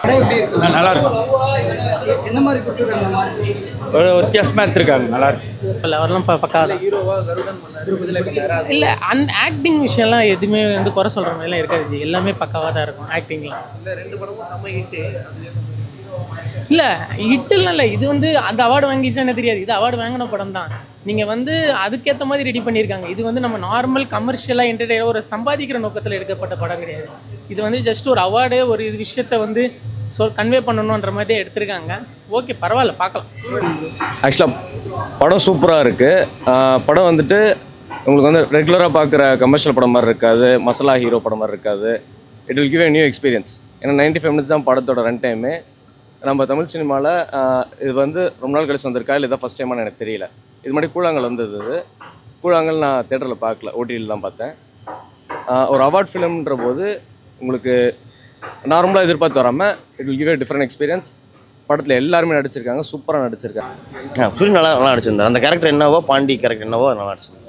படம் எப்படி இருக்கு நல்லா இருக்கும் என்ன மாதிரி கொடுத்துருக்காங்க ஒரு வித்தியாசமாக எடுத்திருக்காங்க நல்லா இருக்கு அவரெல்லாம் ப பக்கா தான் ஹீரோவா கருடன் பண்ணாரு இதுல எப்படி சார் இல்லை அந்த ஆக்டிங் விஷயம்லாம் எதுவுமே வந்து குறை சொல்கிற மாதிரிலாம் இருக்காது ஜி. எல்லாமே பக்காவாக தான் இருக்கும் ஆக்டிங்லாம் இல்ல ரெண்டு படமும் செம்ம ஹிட்டு இல்லை ஹிட்டுலாம் இல்லை இது வந்து அந்த அவார்டு வாங்கிடுச்சானே தெரியாது இது அவார்டு வாங்கின படம் தான் நீங்கள் வந்து அதுக்கேற்ற மாதிரி ரெடி பண்ணியிருக்காங்க இது வந்து நம்ம நார்மல் கமர்ஷியலாக என்டர்டெயின் ஒரு சம்பாதிக்கிற நோக்கத்தில் எடுக்கப்பட்ட படம் கிடையாது இது வந்து ஜஸ்ட் ஒரு அவார்டு ஒரு இது விஷயத்தை வந்து சொல் கன்வே பண்ணணுன்ற மாதிரி தான் எடுத்திருக்காங்க ஓகே பரவாயில்ல பார்க்கலாம் ஆக்சுவலாக படம் சூப்பராக இருக்குது படம் வந்துட்டு உங்களுக்கு வந்து ரெகுலராக பார்க்குற கமர்ஷியல் படம் மாதிரி இருக்காது மசாலா ஹீரோ படம் மாதிரி இருக்காது it will give a new experience ஏன்னா 95 ஃபைவ் மினிட்ஸ் தான் படத்தோட ரன் டைமு நம்ம தமிழ் சினிமாவில் இது வந்து ரொம்ப நாள் கழிச்சு வந்திருக்கா இல்லை இதான் ஃபஸ்ட் டைமானு எனக்கு தெரியல இது மாதிரி கூழாங்கல் வந்தது இது கூழாங்கல் நான் தேட்டரில் பார்க்கல ஓடிடியில் தான் பார்த்தேன் ஆஹ் ஒரு அவார்ட் ஃபிலிம்ன்ற போது உங்களுக்கு நார்மலாக எதிர்பார்த்து வராமல் it will give a different experience படத்தில் எல்லாருமே நடிச்சிருக்காங்க சூப்பராக நடிச்சிருக்காங்க ஆ சூரியன் நல்லா நல்லா நடிச்சிருந்தார் அந்த கேரக்டர் என்னவோ பாண்டி கேரக்டர் என்னவோ அது நல்லா நடிச்சிருந்தார்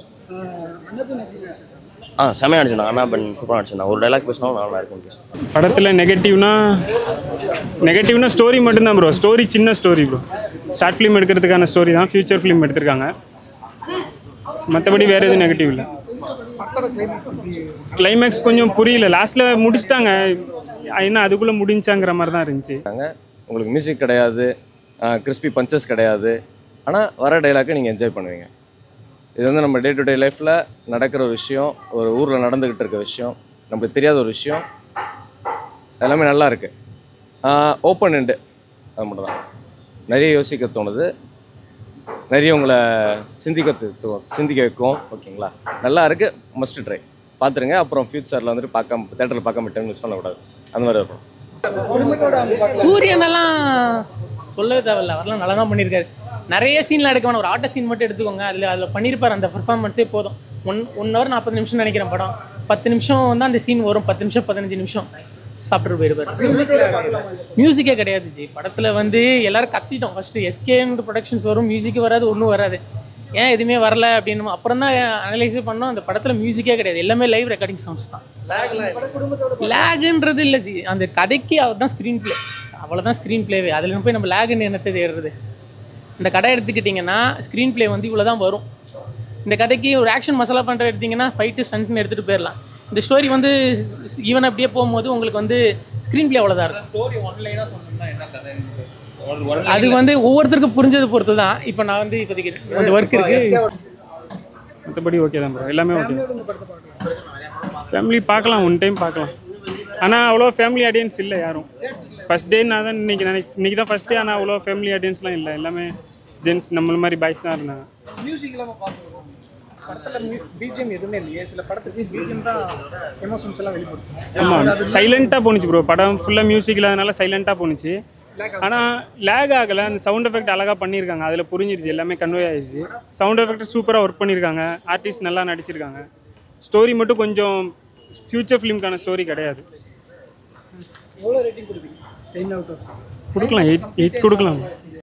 ஆ செமையாக நடிச்சிருந்தாங்க அண்ணா பெண் சூப்பராக நடிச்சிருந்தாங்க ஒரு டைலாக் பேசினாலும் நல்லா இருக்கும் பேசுவோம் படத்தில் நெகட்டிவ்னா நெகட்டிவ்னா ஸ்டோரி மட்டும்தான் ப்ரோ ஸ்டோரி சின்ன ஸ்டோரி ப்ரோ ஷார்ட் ஃபிலிம் எடுக்கிறதுக்கான ஸ்டோரி தான் ஃபியூச்சர் ஃபிலிம் எடுத்திருக்காங்க மற்றபடி வேறு எதுவும் நெகட்டிவ் இல்லை கிளைமேக்ஸ் கொஞ்சம் புரியல லாஸ்ட்டில் முடிச்சிட்டாங்க என்ன அதுக்குள்ளே முடிஞ்சாங்கிற மாதிரி தான் இருந்துச்சு உங்களுக்கு மியூசிக் கிடையாது கிறிஸ்பி பஞ்சஸ் கிடையாது ஆனால் வர டைலாக்கை நீங்கள் என்ஜாய் பண்ணுவீங்க இது வந்து நம்ம டே டு டே லைஃப்பில் நடக்கிற ஒரு விஷயம் ஒரு ஊரில் நடந்துக்கிட்டு இருக்க விஷயம் நமக்கு தெரியாத ஒரு விஷயம் எல்லாமே நல்லா இருக்கு ஓப்பன் எண்டு அது மட்டும் தான் நிறைய யோசிக்க தோணுது நிறைய உங்களை சிந்திக்க து- து- சிந்திக்க வைக்கும் ஓகேங்களா நல்லா இருக்கு மஸ்ட் ட்ரை பார்த்துருங்க அப்புறம் ஃபியூச்சரில் வந்துட்டு பார்க்காம தேட்டரில் பார்க்காம டைம் மிஸ் பண்ணக்கூடாது அந்த மாதிரி இருக்கும் சூரியனெல்லாம் சொல்லவே தேவையில்ல அவரெல்லாம் நல்லா தான் பண்ணியிருக்காரு நிறைய சீன்லாம் எடுக்க வேணாம் ஒரு ஆட்ட சீன் மட்டும் எடுத்துக்கோங்க அதில் அதில் பண்ணியிருப்பார் அந்த பர்ஃபார்மன்ஸே போதும் ஒன் ஒன் ஹவர் நாற்பது நிமிஷம் நினைக்கிறேன் படம் பத்து நிமிஷம் வந்து அந்த சீன் வரும் பத்து நிமிஷம் பதினஞ்சு நிமிஷம் சாப்பிட்டு போயிருப்பார் மியூசிக்கே கிடையாது ஜி படத்தில் வந்து எல்லாரும் கத்திட்டோம் ஃபஸ்ட்டு எஸ்கேன்ற ப்ரொடக்ஷன்ஸ் வரும் மியூசிக் வராது ஒன்றும் வராது ஏன் எதுவுமே வரல அப்படின்னு அப்புறம் தான் அனலைஸே பண்ணோம் அந்த படத்தில் மியூசிக்கே கிடையாது எல்லாமே லைவ் ரெக்கார்டிங் சவுண்ட்ஸ் தான் லேகுன்றது இல்லை ஜி அந்த கதைக்கு அவர் தான் ஸ்க்ரீன் ப்ளே அவ்வளோதான் ஸ்க்ரீன் ப்ளேவே அதில் போய் நம்ம லேகுன்னு என்னத்தை தேடுறது இந்த கடை எடுத்துக்கிட்டிங்கன்னா ஸ்க்ரீன் ப்ளே வந்து இவ்வளோ தான் வரும் இந்த கதைக்கு ஒரு ஆக்ஷன் மசாலா பண்ணுற எடுத்திங்கன்னா ஃபைட்டு சண்ட்னு எடுத்துகிட்டு போயிடலாம் இந்த ஸ்டோரி வந்து ஈவன் அப்படியே போகும்போது உங்களுக்கு வந்து ஸ்க்ரீன் ப்ளே அவ்வளோதான் இருக்கும் ஸ்டோரி ஒன்லைனாக சொன்னோம்னா என்ன கதை அது வந்து ஒவ்வொருத்தருக்கும் புரிஞ்சதை பொறுத்து தான் இப்போ நான் வந்து இப்போதைக்கு கொஞ்சம் ஒர்க் இருக்குது மற்றபடி ஓகே தான் ப்ரோ எல்லாமே ஓகே ஃபேமிலி பார்க்கலாம் ஒன் டைம் பார்க்கலாம் ஆனால் அவ்வளோ ஃபேமிலி ஆடியன்ஸ் இல்லை யாரும் ஃபஸ்ட் டே நான் தான் இன்னைக்கு நினைக் இன்னைக்கு தான் ஃபஸ்ட் டே ஆனால் அவ்வளோ ஃபேமிலி ஆடியன்ஸ்லாம் இல்லை எல்லாமே ஜென்ஸ் நம்மள மாதிரி பாய்ஸ் தான் இருந்தாங்க மியூசிக் இல்லாம பார்க்கணும் படத்துல பிஜிஎம் எதுவுமே இல்லையே சில படத்துக்கு பிஜிஎம் தான் எமோஷன்ஸ் எல்லாம் வெளிப்படுத்தும் ஆமாம் சைலண்ட்டாக போணுச்சு ப்ரோ படம் ஃபுல்லாக மியூசிக் இல்லாதனால சைலண்ட்டாக போணுச்சு ஆனால் லேக் ஆகலை அந்த சவுண்ட் எஃபெக்ட் அழகாக பண்ணியிருக்காங்க அதில் புரிஞ்சிருச்சு எல்லாமே கன்வே ஆயிடுச்சு சவுண்ட் எஃபெக்ட் சூப்பராக ஒர்க் பண்ணியிருக்காங்க ஆர்டிஸ்ட் நல்லா நடிச்சிருக்காங்க ஸ்டோரி மட்டும் கொஞ்சம் ஃப்யூச்சர் ஃபிலிம்க்கான ஸ்டோரி கிடையாது எவ்வளோ ரேட்டிங் கொடுப்பீங்க டென் அவுட் ஆஃப் கொடுக்கலாம் எயிட் எயிட் கொடுக்கலாம்